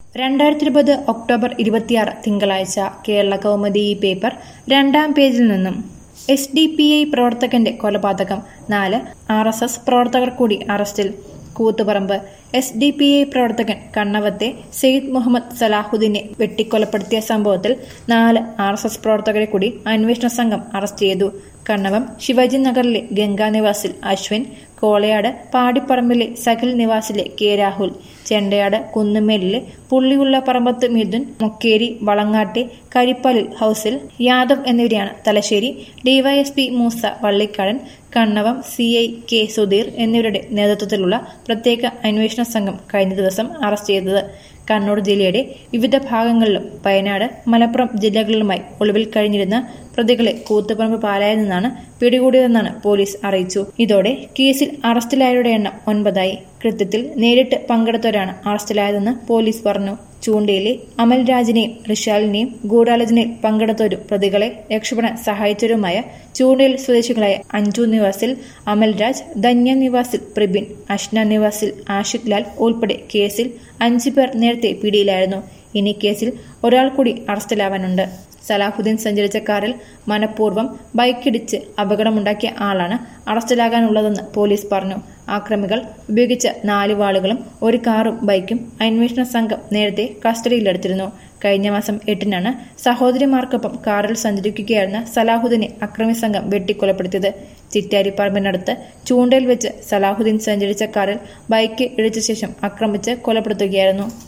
രണ്ടായിരത്തി ഇരുപത് ഒക്ടോബർ ഇരുപത്തിയാറ് തിങ്കളാഴ്ച കേരള കൗമുദി ഈ പേപ്പർ രണ്ടാം പേജിൽ നിന്നും എസ് ഡി പി ഐ പ്രവർത്തകന്റെ കൊലപാതകം നാല് ആർ എസ് എസ് പ്രവർത്തകർ കൂടി അറസ്റ്റിൽ Koothuparamba S D P I പ്രവർത്തകൻ കണ്ണവത്തെ സെയ്ദ് മുഹമ്മദ് സലാഹുദ്ദീനെ വെട്ടിക്കൊലപ്പെടുത്തിയ സംഭവത്തിൽ നാല് ആർ എസ് എസ് പ്രവർത്തകരെ കൂടി അന്വേഷണ സംഘം അറസ്റ്റ് ചെയ്തു കണ്ണവം ശിവാജി നഗറിലെ ഗംഗാ നിവാസിൽ അശ്വിൻ കോളയാട് പാടിപ്പറമ്പിലെ സകൽ നിവാസിലെ കെ രാഹുൽ ചെണ്ടയാട് കുന്നുമേലിലെ പുള്ളിയുള്ള പറമ്പത്ത് മിഥുൻ മുക്കേരി വളങ്ങാട്ടെ കരിപ്പാലിൽ ഹൌസിൽ യാദവ് എന്നിവരെയാണ് Thalassery DYSP Moosa Vallikkadan Kannavam C I K Sudheer എന്നിവരുടെ നേതൃത്വത്തിലുള്ള പ്രത്യേക അന്വേഷണ സംഘം കഴിഞ്ഞ ദിവസം അറസ്റ്റ് ചെയ്തത് കണ്ണൂർ ജില്ലയുടെ വിവിധ ഭാഗങ്ങളിലും വയനാട് മലപ്പുറം ജില്ലകളിലുമായി ഒളിവിൽ കഴിഞ്ഞിരുന്ന പ്രതികളെ കൂത്തുപറമ്പ് പാലായിൽ നിന്നാണ് പിടികൂടിയതെന്നാണ് പോലീസ് അറിയിച്ചു ഇതോടെ കേസിൽ അറസ്റ്റിലായവരുടെ എണ്ണം ഒൻപതായി കൃത്യത്തിൽ നേരിട്ട് പങ്കെടുത്തവരാണ് അറസ്റ്റിലായതെന്ന് പോലീസ് പറഞ്ഞു ചൂണ്ടയിലെ അമൽരാജിനെയും റിഷാലിനെയും ഗൂഢാലോചനയിൽ പങ്കെടുത്തവരും പ്രതികളെ രക്ഷപ്പെടാൻ സഹായിച്ചവരുമായ ചൂണ്ടയിൽ സ്വദേശികളായ അഞ്ജു നിവാസിൽ അമൽരാജ് ധന്യ നിവാസിൽ പ്രബിൻ അഷ്ന നിവാസിൽ ആഷിഖ് ലാൽ ഉൾപ്പെടെ കേസിൽ അഞ്ചു പേർ നേരത്തെ പിടിയിലായിരുന്നു ഇനി കേസിൽ ഒരാൾ കൂടി അറസ്റ്റിലാവാനുണ്ട് സലാഹുദ്ദീൻ സഞ്ചരിച്ച കാറിൽ മനഃപൂർവ്വം ബൈക്കിടിച്ച് അപകടമുണ്ടാക്കിയ ആളാണ് അറസ്റ്റിലാകാനുള്ളതെന്ന് പോലീസ് പറഞ്ഞു ആക്രമികൾ ഉപയോഗിച്ച നാല് വാളുകളും ഒരു കാറും ബൈക്കും അന്വേഷണ സംഘം നേരത്തെ കസ്റ്റഡിയിലെടുത്തിരുന്നു കഴിഞ്ഞ മാസം എട്ടിനാണ് സഹോദരിമാർക്കൊപ്പം കാറിൽ സഞ്ചരിക്കുകയായിരുന്ന സലാഹുദ്ദീനെ അക്രമി സംഘം വെട്ടിക്കൊലപ്പെടുത്തിയത് ചിറ്റാരിപ്പറമ്പിനടുത്ത് ചൂണ്ടയിൽ വെച്ച് സലാഹുദ്ദീൻ സഞ്ചരിച്ച കാറിൽ ബൈക്ക് ഇടിച്ച ശേഷം ആക്രമിച്ച് കൊലപ്പെടുത്തുകയായിരുന്നു